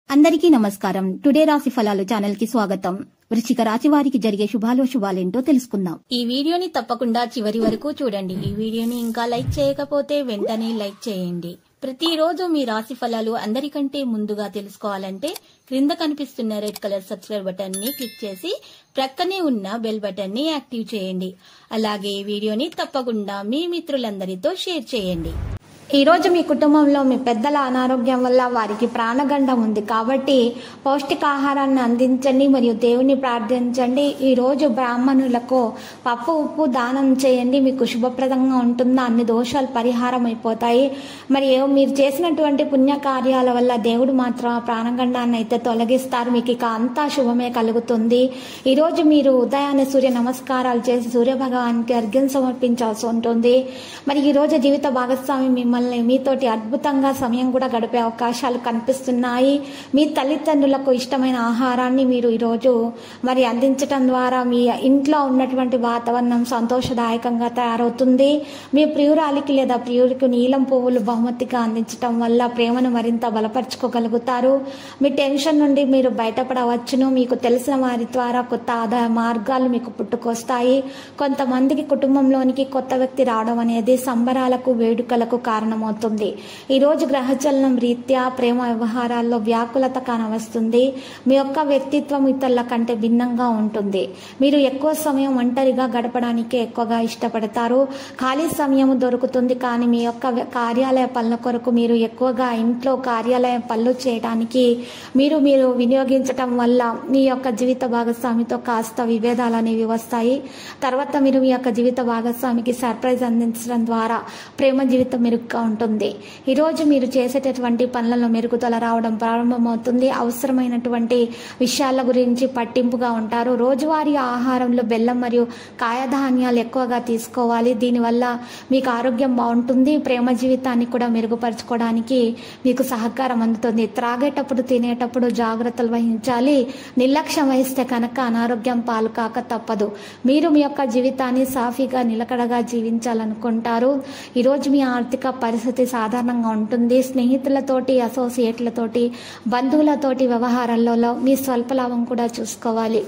అందరికీ నమస్కారం టుడే రాశి ఫలాలు ఛానల్ కి స్వాగతం వృశ్చిక రాశి వారికి జరిగే శుభాలో శుభాలేంటో తెలుసుకుందాం ఈ వీడియోని తప్పకుండా చివరి వరకు చూడండి ఈ వీడియోని ఇంకా లైక్ చేయకపోతే వెంటనే లైక్ చేయండి ప్రతిరోజు మీ రాశి ఫలాలు అందరికంటే ముందుగా తెలుసుకోవాలంటే క్రింద కనిపిస్తున్న రెడ్ కలర్ సబ్స్క్రైబ్ బటన్ ని క్లిక్ చేసి ప్రక్కనే ఉన్న బెల్ బటన్ ని యాక్టివ్ చేయండి అలాగే ఈ వీడియోని తప్పకుండా మీ మిత్రులందరితో షేర్ చేయండి ఈ రోజు మీ కుటుంబంలో మీ పెద్దల అనారోగ్యం వల్ల వారికి ప్రాణగండం ఉంది కాబట్టి పౌష్టికాహారాన్ని అందించండి మరియు దేవుని ప్రార్థించండి ఈ రోజు బ్రాహ్మణులకు పప్పు ఉప్పు దానం చేయండి మీకు శుభప్రదంగా ఉంటుందా అన్ని దోషాలు పరిహారం అయిపోతాయి మరియు మీరు చేసినటువంటి పుణ్య కార్యాల వల్ల దేవుడు మాత్రం ఆ ప్రాణగండాన్ని అయితే తొలగిస్తారు మీకు ఇక అంతా శుభమే కలుగుతుంది ఈ రోజు మీరు ఉదయాన్నే సూర్య నమస్కారాలు చేసి సూర్య భగవానికి అర్ఘ్యం సమర్పించాల్సి ఉంటుంది మరి ఈ రోజు జీవిత భాగస్వామి మిమ్మల్ని మీతోటి అద్భుతంగా సమయం కూడా గడిపే అవకాశాలు కనిపిస్తున్నాయి మీ తల్లిదండ్రులకు ఇష్టమైన ఆహారాన్ని మీరు ఈరోజు మరి అందించటం ద్వారా మీ ఇంట్లో ఉన్నటువంటి వాతావరణం సంతోషదాయకంగా తయారవుతుంది మీ ప్రియురాలికి లేదా ప్రియుడికి నీలం పువ్వులు బహుమతిగా అందించటం వల్ల ప్రేమను మరింత బలపరుచుకోగలుగుతారు మీ టెన్షన్ నుండి మీరు బయటపడవచ్చును మీకు తెలిసిన వారి ద్వారా కొత్త ఆదాయ మార్గాలు మీకు పుట్టుకొస్తాయి కొంతమందికి కుటుంబంలోనికి కొత్త వ్యక్తి రావడం అనేది సంబరాలకు వేడుకలకు కారణమవుతుంది ఈరోజు గ్రహచలనం రీత్యా ప్రేమ వ్యవహారాల్లో వ్యాకులత కానవస్తుంది మీ యొక్క వ్యక్తిత్వం ఇతరుల కంటే భిన్నంగా ఉంటుంది మీరు ఎక్కువ సమయం ఒంటరిగా గడపడానికి ఎక్కువగా ఇష్టపడతారు ఖాళీ సమయం దొరుకుతుంది కానీ మీ యొక్క కార్యాలయ పనుల కొరకు మీరు ఎక్కువగా ఇంట్లో కార్యాలయ పనులు చేయడానికి మీరు మీరు వినియోగించటం వల్ల మీ యొక్క జీవిత భాగస్వామితో కాస్త విభేదాలు అనేవి వస్తాయి తర్వాత మీరు మీ యొక్క జీవిత భాగస్వామికి సర్ప్రైజ్ అందించడం ద్వారా ప్రేమ జీవితం మెరుగ్గా ఉంటుంది ఈరోజు మీరు చేసేటటువంటి పనులలో మెరుగుదల రావడం ప్రారంభమవుతుంది అవసరమైనటువంటి విషయాల గురించి పట్టింపుగా ఉంటారు రోజువారీ ఆహారంలో బెల్లం మరియు కాయధాన్యాలు ఎక్కువగా తీసుకోవాలి దీనివల్ల మీకు ఆరోగ్యం బాగుంటుంది ప్రేమ జీవితాన్ని కూడా మెరుగుపరచుకోవడానికి మీకు సహకారం అందుతుంది త్రాగేటప్పుడు తినేటప్పుడు జాగ్రత్తలు వహించాలి నిర్లక్ష్యం వహిస్తే కనుక అనారోగ్యం పాలు కాక తప్పదు మీరు మీ యొక్క జీవితాన్ని సాఫీగా నిలకడగా జీవించాలనుకుంటారు ఈరోజు మీ ఆర్థిక పరిస్థితి సాధారణంగా ఉంటుంది స్నేహితులతోటి అసోసియేట్లతోటి బంధువులతోటి వ్యవహారాలలో మీ స్వల్ప లాభం కూడా చూసుకోవాలి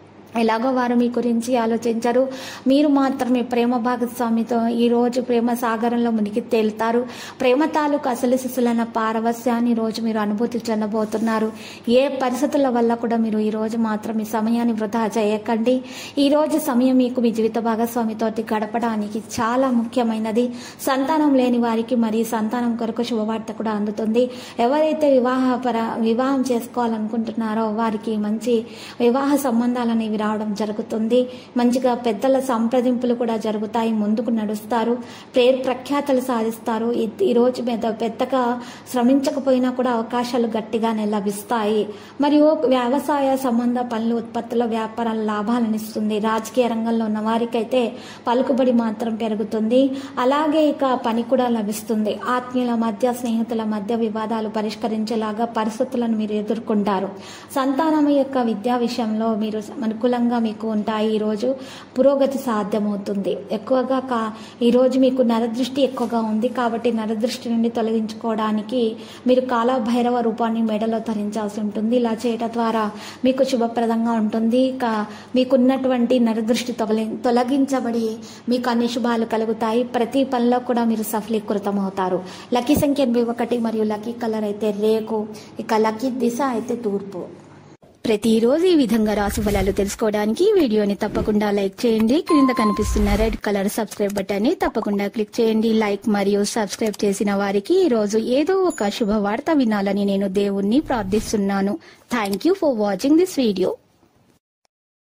ఎలాగో వారు మీ గురించి ఆలోచించరు మీరు మాత్రమే ప్రేమ భాగస్వామితో ఈరోజు ప్రేమ సాగరంలో మునిగి తేలుతారు ప్రేమ తాలూకు అసలు శిశులైన పారవస్యాన్ని రోజు మీరు అనుభూతి చెందబోతున్నారు ఏ పరిస్థితుల వల్ల కూడా మీరు ఈ రోజు మాత్రం ఈ సమయాన్ని వృధా చేయకండి ఈ రోజు సమయం మీకు మీ జీవిత భాగస్వామితోటి గడపడానికి చాలా ముఖ్యమైనది సంతానం లేని వారికి మరి సంతానం కొరకు శుభవార్త కూడా అందుతుంది ఎవరైతే వివాహ పర వివాహం చేసుకోవాలనుకుంటున్నారో వారికి మంచి వివాహ సంబంధాలు అనేవి రావడం జరుగుతుంది మంచిగా పెద్దల సంప్రదింపులు కూడా జరుగుతాయి ముందుకు నడుస్తారు పేరు ప్రఖ్యాతలు సాధిస్తారు ఈ- ఈ రోజు మీద పెద్దగా శ్రమించకపోయినా కూడా అవకాశాలు గట్టిగానే లభిస్తాయి మరియు వ్యవసాయ సంబంధ పనులు ఉత్పత్తుల వ్యాపారాల లాభాలను ఇస్తుంది రాజకీయ రంగంలో ఉన్న వారికైతే పలుకుబడి మాత్రం పెరుగుతుంది అలాగే ఇక పని కూడా లభిస్తుంది ఆత్మీయుల మధ్య స్నేహితుల మధ్య వివాదాలు పరిష్కరించేలాగా పరిస్థితులను మీరు ఎదుర్కొంటారు సంతానం యొక్క విద్యా విషయంలో మీరు అనుకూలంగా మీకు ఉంటాయి ఈరోజు పురోగతి సాధ్యమవుతుంది ఎక్కువగా కా ఈరోజు మీకు నరదృష్టి ఎక్కువగా ఉంది కాబట్టి నరదృష్టి నుండి తొలగించుకోవడానికి మీరు కాలభైరవ రూపాన్ని మెడలో ధరించాల్సి ఉంటుంది ఇలా చేయటం ద్వారా మీకు శుభప్రదంగా ఉంటుంది ఇక మీకున్నటువంటి నరదృష్టి తొలగి తొలగించబడి మీకు అన్ని శుభాలు కలుగుతాయి ప్రతి పనిలో కూడా మీరు సఫలీకృతం అవుతారు లక్కీ సంఖ్య ఎనభై ఒకటి మరియు లక్కీ కలర్ అయితే రేకు ఇక లక్కీ దిశ అయితే తూర్పు ప్రతిరోజు ఈ విధంగా రాశి ఫలాలు తెలుసుకోవడానికి ఈ వీడియోని తప్పకుండా లైక్ చేయండి క్రింద కనిపిస్తున్న రెడ్ కలర్ సబ్స్క్రైబ్ బటన్ ని తప్పకుండా క్లిక్ చేయండి లైక్ మరియు సబ్స్క్రైబ్ చేసిన వారికి ఈ రోజు ఏదో ఒక శుభవార్త వినాలని నేను దేవుణ్ణి ప్రార్థిస్తున్నాను thank you for watching this video